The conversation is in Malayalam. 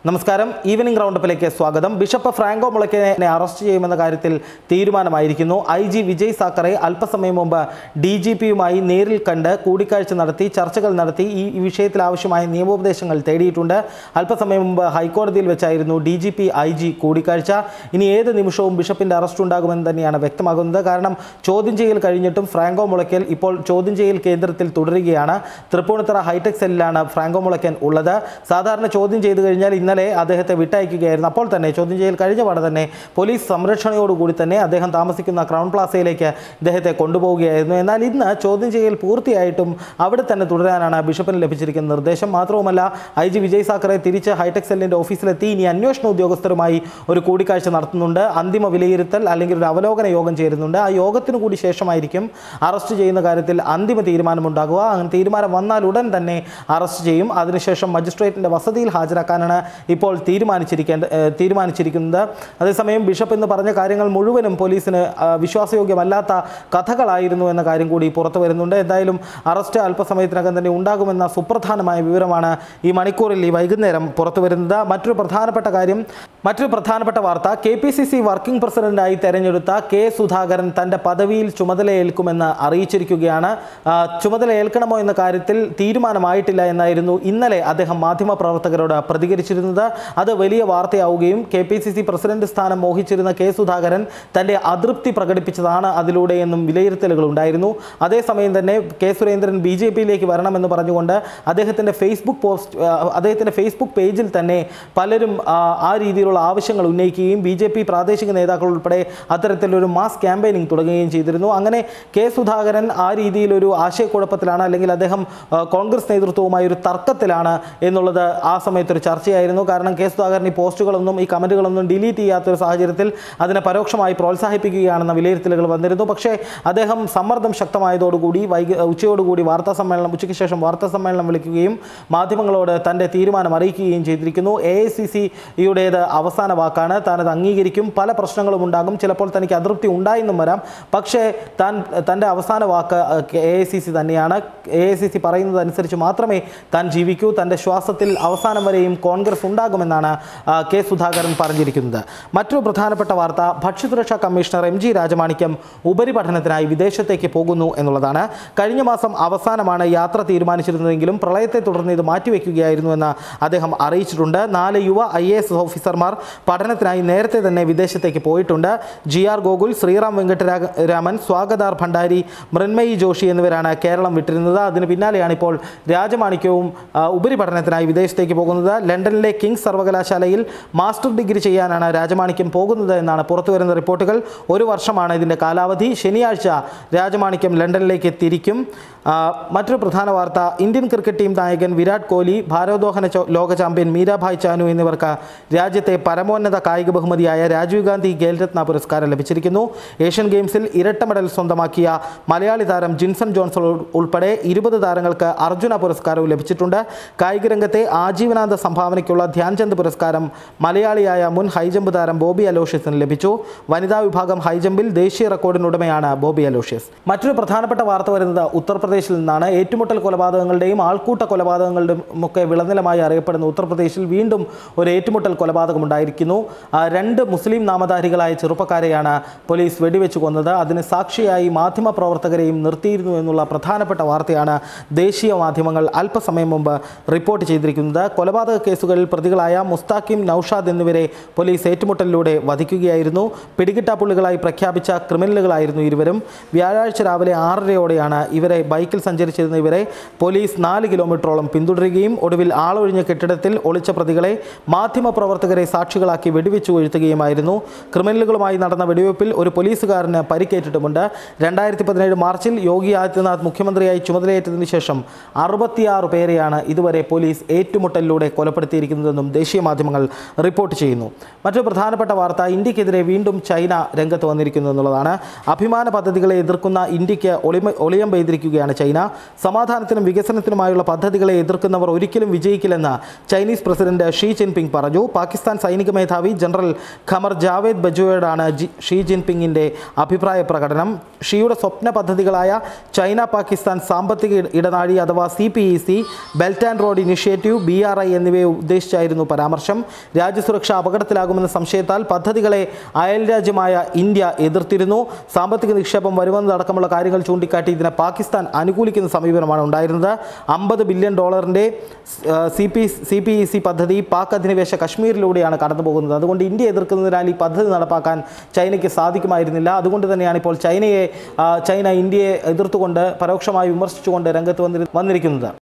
നമസ്കാരം ഈവനിംഗ് റൗണ്ടപ്പിലേക്ക് സ്വാഗതം ബിഷപ്പ് ഫ്രാങ്കോ മുളയ്ക്കനെ അറസ്റ്റ് ചെയ്യുമെന്ന കാര്യത്തിൽ തീരുമാനമായിരിക്കുന്നു ഐ ജി വിജയ് സാക്കറെ അല്പസമയം മുമ്പ് ഡി ജി പിയുമായി നേരിൽ കണ്ട് കൂടിക്കാഴ്ച നടത്തി ചർച്ചകൾ നടത്തി ഈ ഈ വിഷയത്തിൽ ആവശ്യമായ നിയമോപദേശങ്ങൾ തേടിയിട്ടുണ്ട് അല്പസമയം മുമ്പ് ഹൈക്കോടതിയിൽ വെച്ചായിരുന്നു D G P I G കൂടിക്കാഴ്ച ഇനി ഏത് നിമിഷവും ബിഷപ്പിന്റെ അറസ്റ്റ് ഉണ്ടാകുമെന്ന് തന്നെയാണ് വ്യക്തമാകുന്നത് കാരണം ചോദ്യം ചെയ്യൽ കഴിഞ്ഞിട്ടും ഫ്രാങ്കോ മുളയ്ക്കൽ ഇപ്പോൾ ചോദ്യം ചെയ്യൽ കേന്ദ്രത്തിൽ തുടരുകയാണ് തൃപ്പൂണിത്തറ ഹൈടെക് സെല്ലിലാണ് ഫ്രാങ്കോ മുളയ്ക്കൻ ഉള്ളത് സാധാരണ ചോദ്യം ചെയ്തു കഴിഞ്ഞാൽ ഇന്നലെ അദ്ദേഹത്തെ വിട്ടയക്കുകയായിരുന്നു അപ്പോൾ തന്നെ ചോദ്യം ചെയ്യൽ കഴിഞ്ഞ പാടെ തന്നെ പോലീസ് സംരക്ഷണയോടുകൂടി തന്നെ അദ്ദേഹം താമസിക്കുന്ന ക്രൗൺ പ്ലാസയിലേക്ക് ഇദ്ദേഹത്തെ കൊണ്ടുപോവുകയായിരുന്നു എന്നാൽ ഇന്ന് ചോദ്യം ചെയ്യൽ പൂർത്തിയായിട്ടും അവിടെ തന്നെ തുടരാനാണ് ബിഷപ്പിന് ലഭിച്ചിരിക്കുന്ന നിർദ്ദേശം മാത്രവുമല്ല ഐ ജി വിജയ് സാക്കറെ തിരിച്ച് ഹൈടെക് സെല്ലിന്റെ ഓഫീസിലെത്തി ഇനി അന്വേഷണ ഉദ്യോഗസ്ഥരുമായി ഒരു കൂടിക്കാഴ്ച നടത്തുന്നുണ്ട് അന്തിമ വിലയിരുത്തൽ അല്ലെങ്കിൽ ഒരു അവലോകന യോഗം ചേരുന്നുണ്ട് ആ യോഗത്തിന് കൂടി ശേഷമായിരിക്കും അറസ്റ്റ് ചെയ്യുന്ന കാര്യത്തിൽ അന്തിമ തീരുമാനമുണ്ടാകുക അങ്ങനെ തീരുമാനം വന്നാൽ ഉടൻ തന്നെ അറസ്റ്റ് ചെയ്യും അതിനുശേഷം മജിസ്ട്രേറ്റിന്റെ വസതിയിൽ ഹാജരാക്കാനാണ് ഇപ്പോൾ തീരുമാനിച്ചിരിക്കേണ്ട ഏഹ് തീരുമാനിച്ചിരിക്കുന്നത് അതേസമയം ബിഷപ്പ് എന്ന് പറഞ്ഞ കാര്യങ്ങൾ മുഴുവനും പോലീസിന് ആ, വിശ്വാസയോഗ്യമല്ലാത്ത കഥകളായിരുന്നു എന്ന കാര്യം കൂടി പുറത്തു വരുന്നുണ്ട് എന്തായാലും അറസ്റ്റ് അല്പസമയത്തിനകം തന്നെ ഉണ്ടാകുമെന്ന സുപ്രധാനമായ വിവരമാണ് ഈ മണിക്കൂറിൽ ഈ വൈകുന്നേരം പുറത്തു വരുന്നത് മറ്റൊരു പ്രധാനപ്പെട്ട കാര്യം മറ്റൊരു പ്രധാനപ്പെട്ട വാർത്ത K P C C working പ്രസിഡന്റായി തെരഞ്ഞെടുത്ത കെ സുധാകരൻ തന്റെ പദവിയിൽ ചുമതലയേൽക്കുമെന്ന് അറിയിച്ചിരിക്കുകയാണ് ആ, ചുമതല ഏൽക്കണമോ എന്ന കാര്യത്തിൽ തീരുമാനമായിട്ടില്ല എന്നായിരുന്നു ഇന്നലെ അദ്ദേഹം മാധ്യമപ്രവർത്തകരോട് പ്രതികരിച്ചിരുന്നത് അത് വലിയ വാർത്തയാവുകയും K P C C president സ്ഥാനം മോഹിച്ചിരുന്ന കെ സുധാകരൻ തന്റെ അതൃപ്തി പ്രകടിപ്പിച്ചതാണ് അതിലൂടെയെന്നും വിലയിരുത്തലുകൾ ഉണ്ടായിരുന്നു അതേസമയം തന്നെ കെ സുരേന്ദ്രൻ ബി ജെ പിയിലേക്ക് വരണമെന്ന് പറഞ്ഞുകൊണ്ട് അദ്ദേഹത്തിന്റെ ഫേസ്ബുക്ക് പോസ്റ്റ് ആ, അദ്ദേഹത്തിന്റെ ഫേസ്ബുക്ക് പേജിൽ തന്നെ പലരും ആ, ആ രീതിയിലുള്ള ആവശ്യങ്ങൾ ഉന്നയിക്കുകയും ബി ജെ പി പ്രാദേശിക നേതാക്കൾ ഉൾപ്പെടെ അത്തരത്തിലൊരു മാസ് ക്യാമ്പയിനിങ് തുടങ്ങുകയും ചെയ്തിരുന്നു അങ്ങനെ കെ സുധാകരൻ ആ രീതിയിലൊരു ആശയക്കുഴപ്പത്തിലാണ് അല്ലെങ്കിൽ അദ്ദേഹം ആ, കോൺഗ്രസ് നേതൃത്വവുമായി ഒരു തർക്കത്തിലാണ് എന്നുള്ളത് ആ സമയത്ത് ഒരു ചർച്ചയായിരുന്നു കാരണം കെ സുധാകരൻ ഈ പോസ്റ്റുകളൊന്നും ഈ കമൻറ്റുകളൊന്നും ഡിലീറ്റ് ചെയ്യാത്തൊരു സാഹചര്യത്തിൽ അതിനെ പരോക്ഷമായി പ്രോത്സാഹിപ്പിക്കുകയാണെന്ന വിലയിരുത്തലുകൾ വന്നിരുന്നു പക്ഷേ അദ്ദേഹം സമ്മർദ്ദം ശക്തമായതോടുകൂടി വൈകി ഉച്ചയോടുകൂടി വാർത്താ സമ്മേളനം ഉച്ചയ്ക്ക് ശേഷം വാർത്താ സമ്മേളനം വിളിക്കുകയും മാധ്യമങ്ങളോട് തൻ്റെ തീരുമാനം അറിയിക്കുകയും ചെയ്തിരിക്കുന്നു എ ഐ സി സിയുടേത് അവസാന വാക്കാണ് താനത് അംഗീകരിക്കും പല പ്രശ്നങ്ങളും ഉണ്ടാകും ചിലപ്പോൾ തനിക്ക് അതൃപ്തി ഉണ്ടായെന്നും വരാം പക്ഷേ താൻ തൻ്റെ അവസാന വാക്ക് എ ഐ സി സി തന്നെയാണ് എ ഐ സി സി പറയുന്നതനുസരിച്ച് മാത്രമേ താൻ ജീവിക്കൂ തൻ്റെ ശ്വാസത്തിൽ അവസാനം വരെയും കോൺഗ്രസ് ഉണ്ടാകുമെന്നാണ് ആ, കെ സുധാകരൻ പറഞ്ഞിരിക്കുന്നത് മറ്റൊരു പ്രധാനപ്പെട്ട വാർത്ത ഭക്ഷ്യസുരക്ഷാ കമ്മീഷണർ എം ജി രാജമാണിക്യം ഉപരിപഠനത്തിനായി വിദേശത്തേക്ക് പോകുന്നു എന്നുള്ളതാണ് കഴിഞ്ഞ മാസം അവസാനമാണ് യാത്ര തീരുമാനിച്ചിരുന്നതെങ്കിലും പ്രളയത്തെ തുടർന്ന് ഇത് മാറ്റിവെക്കുകയായിരുന്നുവെന്ന് അദ്ദേഹം അറിയിച്ചിട്ടുണ്ട് നാല് യുവ ഐ എ എസ് ഓഫീസർമാർ പഠനത്തിനായി നേരത്തെ തന്നെ വിദേശത്തേക്ക് പോയിട്ടുണ്ട് ജി ആർ ഗോകുൽ ശ്രീറാം വെങ്കട്ടരാമൻ സ്വാഗതാർ ഭണ്ഡാരി മൃന്മയി ജോഷി എന്നിവരാണ് കേരളം വിട്ടിരുന്നത് അതിന് പിന്നാലെയാണ് ഇപ്പോൾ രാജമാണിക്യവും ആ, ഉപരിപഠനത്തിനായി വിദേശത്തേക്ക് പോകുന്നത് ലണ്ടനിലെ കിങ്സ് സർവകലാശാലയിൽ മാസ്റ്റർ ഡിഗ്രി ചെയ്യാനാണ് രാജമാണിക്യം പോകുന്നത് എന്നാണ് പുറത്തുവരുന്ന റിപ്പോർട്ടുകൾ ഒരു വർഷമാണ് ഇതിൻ്റെ കാലാവധി ശനിയാഴ്ച രാജമാണിക്യം ലണ്ടനിലേക്ക് തിരിക്കും ആ, മറ്റൊരു പ്രധാന വാർത്ത ഇന്ത്യൻ ക്രിക്കറ്റ് ടീം നായകൻ വിരാട് കോഹ്ലി ഭാരോദ്വഹന ചോ- ലോക ചാമ്പ്യൻ മീരാഭായ് ചാനു എന്നിവർക്ക് രാജ്യത്തെ പരമോന്നത കായിക ബഹുമതിയായ രാജീവ് ഗാന്ധി ഖേൽരത്ന പുരസ്കാരം ലഭിച്ചിരിക്കുന്നു ഏഷ്യൻ ഗെയിംസിൽ ഇരട്ട മെഡൽ സ്വന്തമാക്കിയ മലയാളി താരം ജിൻസൺ ജോൺസൺ ഉൾ- ഉൾപ്പെടെ ഇരുപത് താരങ്ങൾക്ക് അർജുന പുരസ്കാരവും ലഭിച്ചിട്ടുണ്ട് കായിക രംഗത്തെ ആജീവനാന്ത സംഭാവനയ്ക്കുള്ള ധ്യാൻചന്ദ് പുരസ്കാരം മലയാളിയായ മുൻ ഹൈജമ്പ് താരം ബോബി അലോഷ്യസിന് ലഭിച്ചു വനിതാ വിഭാഗം ഹൈജമ്പിൽ ദേശീയ റെക്കോർഡിനുടമയാണ് ബോബി അലോഷ്യസ് മറ്റൊരു പ്രധാനപ്പെട്ട വാർത്ത വരുന്നത് ഉത്തർപ്രദേശിൽ നിന്നാണ് ഏറ്റുമുട്ടൽ കൊലപാതകങ്ങളുടെയും ആൾക്കൂട്ട കൊലപാതകങ്ങളുടെയും ഒക്കെ വിളനിലമായി അറിയപ്പെടുന്ന ഉത്തർപ്രദേശിൽ വീണ്ടും ഒരു ഏറ്റുമുട്ടൽ കൊലപാതകം ഉണ്ടായിരിക്കുന്നു ആ, രണ്ട് മുസ്ലിം നാമധാരികളായ ചെറുപ്പക്കാരെയാണ് പോലീസ് വെടിവെച്ച് കൊന്നത് അതിന് സാക്ഷിയായി മാധ്യമ പ്രവർത്തകരെയും നിർത്തിയിരുന്നു എന്നുള്ള പ്രധാനപ്പെട്ട വാർത്തയാണ് ദേശീയ മാധ്യമങ്ങൾ അല്പസമയം മുമ്പ് റിപ്പോർട്ട് ചെയ്തിരിക്കുന്നത് കൊലപാതക കേസുകളിൽ പ്രതികളായ മുസ്താഖിം നൌഷാദ് എന്നിവരെ പോലീസ് ഏറ്റുമുട്ടലിലൂടെ വധിക്കുകയായിരുന്നു പിടികിട്ടാപ്പുള്ളികളായി പ്രഖ്യാപിച്ച ക്രിമിനലുകളായിരുന്നു ഇരുവരും വ്യാഴാഴ്ച രാവിലെ ആറരയോടെയാണ് ഇവരെ ബൈക്കിൽ സഞ്ചരിച്ചിരുന്ന ഇവരെ പോലീസ് നാല് കിലോമീറ്ററോളം പിന്തുടരുകയും ഒടുവിൽ ആളൊഴിഞ്ഞ കെട്ടിടത്തിൽ ഒളിച്ച പ്രതികളെ മാധ്യമപ്രവർത്തകരെ സാക്ഷികളാക്കി വെടിവെച്ചു വീഴ്ത്തുകയുമായിരുന്നു ക്രിമിനലുകളുമായി നടന്ന വെടിവെപ്പിൽ ഒരു പോലീസുകാരന് പരിക്കേറ്റിട്ടുമുണ്ട് രണ്ടായിരത്തി പതിനേഴ് മാർച്ചിൽ യോഗി ആദിത്യനാഥ് മുഖ്യമന്ത്രിയായി ചുമതലയേറ്റതിനു ശേഷം അറുപത്തിയാറ് പേരെയാണ് ഇതുവരെ പോലീസ് ഏറ്റുമുട്ടലിലൂടെ കൊലപ്പെടുത്തിയിരിക്കുന്നതെന്നും ദേശീയ മാധ്യമങ്ങൾ റിപ്പോർട്ട് ചെയ്യുന്നു മറ്റൊരു പ്രധാനപ്പെട്ട വാർത്ത ഇന്ത്യക്കെതിരെ വീണ്ടും ചൈന രംഗത്ത് വന്നിരിക്കുന്നു എന്നുള്ളതാണ് അഭിമാന പദ്ധതികളെ എതിർക്കുന്ന ഇന്ത്യക്ക് ഒളിമ ഒളിയം പെയ്തിരിക്കുകയാണ് ചൈന സമാധാനത്തിനും വികസനത്തിനുമായുള്ള പദ്ധതികളെ എതിർക്കുന്നവർ ഒരിക്കലും വിജയിക്കില്ലെന്ന് ചൈനീസ് പ്രസിഡന്റ് ഷീ ജിൻപിങ് പറഞ്ഞു പാകിസ്ഥാൻ സൈനിക മേധാവി ജനറൽ ഖമർ ജാവേദ് ബജുവയോടാണ് ജി ഷീ ജിൻപിങ്ങിൻ്റെ അഭിപ്രായ പ്രകടനം ഷിയുടെ സ്വപ്ന പദ്ധതികളായ ചൈന പാകിസ്ഥാൻ സാമ്പത്തിക ഇട- ഇടനാഴി അഥവാ C P E C belt and road initiative B R I എന്നിവയെ ഉദ്ദേശിച്ച ഉദ്ദേശിച്ചായിരുന്നു പരാമർശം രാജ്യസുരക്ഷ അപകടത്തിലാകുമെന്ന സംശയത്താൽ പദ്ധതികളെ അയൽരാജ്യമായ ഇന്ത്യ എതിർത്തിരുന്നു സാമ്പത്തിക നിക്ഷേപം വരുമെന്നതടക്കമുള്ള കാര്യങ്ങൾ ചൂണ്ടിക്കാട്ടി ഇതിനെ പാകിസ്ഥാൻ അനുകൂലിക്കുന്ന സമീപനമാണ് ഉണ്ടായിരുന്നത് അമ്പത് ബില്യൺ ഡോളറിൻ്റെ C P C P E C പദ്ധതി പാക് അധിനിവേശ കശ്മീരിലൂടെയാണ് കടന്നു പോകുന്നത് അതുകൊണ്ട് ഇന്ത്യ എതിർക്കുന്നതിനാൽ ഈ പദ്ധതി നടപ്പാക്കാൻ ചൈനയ്ക്ക് സാധിക്കുമായിരുന്നില്ല അതുകൊണ്ട് തന്നെയാണ് ഇപ്പോൾ ചൈനയെ ആ, ചൈന ഇന്ത്യയെ എതിർത്തുകൊണ്ട് പരോക്ഷമായി വിമർശിച്ചുകൊണ്ട് രംഗത്ത് വന്നി വന്നിരിക്കുന്നത്